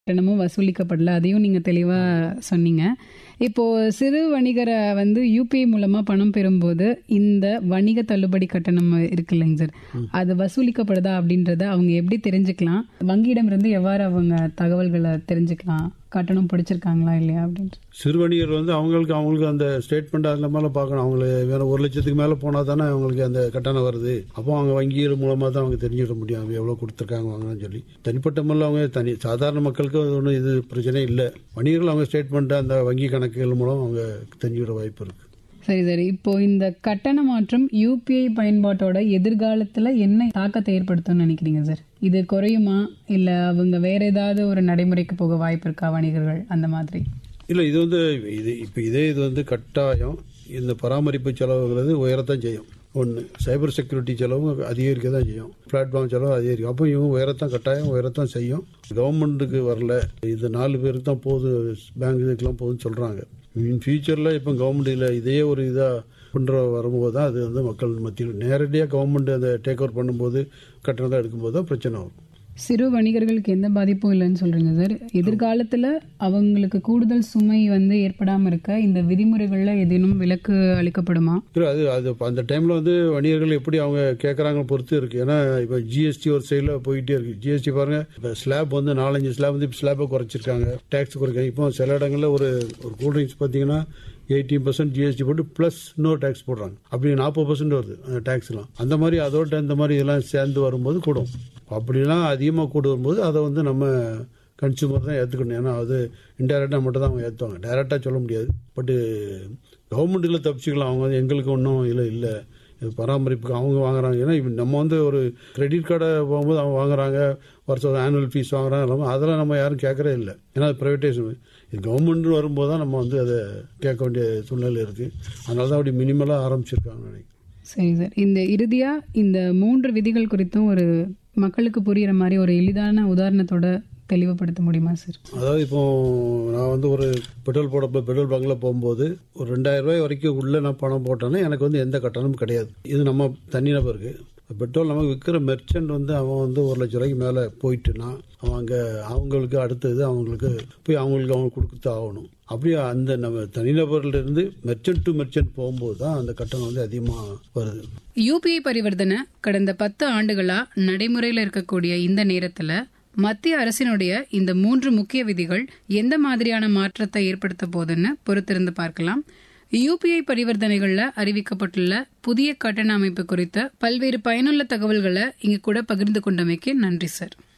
கட்டணமும் வசூலிக்கப்படல அதையும் நீங்க தெளிவா சொன்னீங்க இப்போ சிறு வணிகரை வந்து யூபிஐ மூலமா பணம் பெறும்போது இந்த வணிக தள்ளுபடி கட்டணம் இருக்கு இல்லைங்க சார் அது வசூலிக்கப்படுதா அப்படின்றத அவங்க எப்படி தெரிஞ்சுக்கலாம் வங்கியிடம் இருந்து எவ்வாறு அவங்க தகவல்களை தெரிஞ்சுக்கலாம் கட்டணம் பிடிச்சிருக்காங்களா இல்லையா அப்படின்ட்டு சிறு வணிகர் வந்து அவங்களுக்கு அவங்களுக்கு அந்த ஸ்டேட்மெண்ட் அதில் மேலே பார்க்கணும் அவங்களுக்கு வேற ஒரு லட்சத்துக்கு மேலே போனால் தானே அவங்களுக்கு அந்த கட்டணம் வருது அப்போ அவங்க வங்கிகள் மூலமாக தான் அவங்க தெரிஞ்சுக்க முடியும் அவங்க எவ்வளோ கொடுத்துருக்காங்க வாங்கன்னு சொல்லி தனிப்பட்ட முறையில் அவங்க தனி சாதாரண மக்களுக்கு அது ஒன்றும் இது பிரச்சனை இல்லை வணிகர்கள் அவங்க ஸ்டேட்மெண்ட் அந்த வங்கி கணக்குகள் மூலம் அவங்க தெரிஞ்சுக்கிற வாய்ப்பு இருக்குது சரி சரி இப்போ இந்த கட்டண மாற்றம் யூபிஐ பயன்பாட்டோட எதிர்காலத்துல என்ன தாக்கத்தை ஏற்படுத்தும்னு நினைக்கிறீங்க சார் இது குறையுமா இல்ல அவங்க வேற ஏதாவது ஒரு நடைமுறைக்கு போக வாய்ப்பு இருக்கா வணிகர்கள் அந்த மாதிரி இல்லை இது வந்து இது இப்போ இதே இது வந்து கட்டாயம் இந்த பராமரிப்பு செலவுங்கிறது உயரத்தான் செய்யும் ஒன்று சைபர் செக்யூரிட்டி செலவும் அதிகரிக்க தான் செய்யும் பிளாட்ஃபார்ம் செலவு அதிகரிக்கும் அப்போ இவங்க உயரத்தான் கட்டாயம் உயரத்தான் செய்யும் கவர்மெண்ட்டுக்கு வரல இது நாலு பேருக்கு தான் போகுது பேங்க் இதுக்கெல்லாம் போகுதுன்னு சொல்கிறாங்க இன் ஃபியூச்சரில் இப்போ கவர்மெண்ட் இதே ஒரு இதாக பண்ணுற வரும்போது தான் அது வந்து மக்கள் மத்தியில் நேரடியாக கவர்மெண்ட் அதை டேக் ஓவர் பண்ணும்போது கட்டணம் தான் எடுக்கும்போது தான் பிரச்சனை வரும் சிறு வணிகர்களுக்கு எந்த பாதிப்பும் இல்லைன்னு சொல்றீங்க சார் எதிர்காலத்துல அவங்களுக்கு கூடுதல் சுமை வந்து ஏற்படாம இருக்க இந்த விதிமுறைகள்ல ஏதேனும் விலக்கு அளிக்கப்படுமா இல்லை அது அது அந்த டைமில் வந்து வணிகர்கள் எப்படி அவங்க கேட்குறாங்க பொறுத்து இருக்கு ஏன்னா இப்போ ஜிஎஸ்டி ஒரு சைடில் போயிட்டே இருக்கு ஜிஎஸ்டி பாருங்க இப்போ ஸ்லாப் வந்து நாலஞ்சு ஸ்லாப் வந்து இப்போ ஸ்லாப்பை குறைச்சிருக்காங்க டேக்ஸ் குறைக்காங்க இப்போ சில இடங்களில் ஒரு ஒரு கூல்ட்ரிங்க்ஸ் பார்த்தீங்கன்னா எயிட்டீன் பர்சன்ட் ஜிஎஸ்டி போட்டு ப்ளஸ் இன்னொரு டேக்ஸ் போடுறாங்க அப்படி நாற்பது பர்சன்ட் வருது அந்த டேக்ஸ்லாம் அந்த மாதிரி அதோட இந்த மாதிரி இதெல்லாம் சேர்ந்து வரும்போது கூடும் அப்படிலாம் அதிகமாக கூட வரும்போது அதை வந்து நம்ம கன்சியூமர் தான் ஏற்றுக்கணும் ஏன்னா அது இன்டெரக்டாக மட்டும் தான் அவங்க ஏற்றுவாங்க டைரெக்டாக சொல்ல முடியாது பட்டு கவர்மெண்ட்டில் தப்பிச்சுக்கலாம் அவங்க வந்து எங்களுக்கு ஒன்றும் இல்லை இல்லை இது பராமரிப்புக்கு அவங்க வாங்குறாங்க ஏன்னா இப்ப நம்ம வந்து ஒரு கிரெடிட் கார்டை போகும்போது அவங்க வாங்குறாங்க வருஷம் ஆனுவல் ஃபீஸ் வாங்குறாங்க எல்லாமே அதெல்லாம் நம்ம யாரும் கேட்கறே இல்லை ஏன்னா அது ப்ரைவேட்டைசேஷன் இது கவர்மெண்ட் வரும்போது தான் நம்ம வந்து அதை கேட்க வேண்டிய சூழ்நிலை இருக்குது அதனால தான் அப்படி மினிமலாக ஆரம்பிச்சிருக்காங்க நினைக்கிறேன் சரி சார் இந்த இறுதியா இந்த மூன்று விதிகள் குறித்தும் ஒரு மக்களுக்கு புரியுற மாதிரி ஒரு எளிதான உதாரணத்தோட தெளிவுபடுத்த முடியுமா சார் அதாவது இப்போ நான் வந்து ஒரு பெட்ரோல் போட பெட்ரோல் பங்க்ல போகும்போது ஒரு ரெண்டாயிரம் ரூபாய் வரைக்கும் உள்ள நான் பணம் போட்டேன்னா எனக்கு வந்து எந்த கட்டணமும் கிடையாது இது நம்ம தனிநபருக்கு பெட்ரோல் நமக்கு விற்கிற மெர்ச்சன்ட் வந்து அவன் வந்து ஒரு லட்ச ரூபாய்க்கு மேலே போயிட்டுனா அவன் அங்கே அவங்களுக்கு அடுத்தது அவங்களுக்கு போய் அவங்களுக்கு அவங்க கொடுத்து ஆகணும் அப்படியே அந்த நம்ம தனிநபர்ல இருந்து மெர்ச்சன்ட் டு மெர்ச்சன்ட் போகும்போது தான் அந்த கட்டணம் வந்து அதிகமாக வருது யூபிஐ பரிவர்த்தனை கடந்த பத்து ஆண்டுகளா நடைமுறையில் இருக்கக்கூடிய இந்த நேரத்துல மத்திய அரசினுடைய இந்த மூன்று முக்கிய விதிகள் எந்த மாதிரியான மாற்றத்தை ஏற்படுத்த போதுன்னு பொறுத்திருந்து பார்க்கலாம் யூபிஐ பரிவர்த்தனைகள்ல அறிவிக்கப்பட்டுள்ள புதிய கட்டண அமைப்பு குறித்த பல்வேறு பயனுள்ள தகவல்களை இங்க கூட பகிர்ந்து கொண்டமைக்கு நன்றி சார்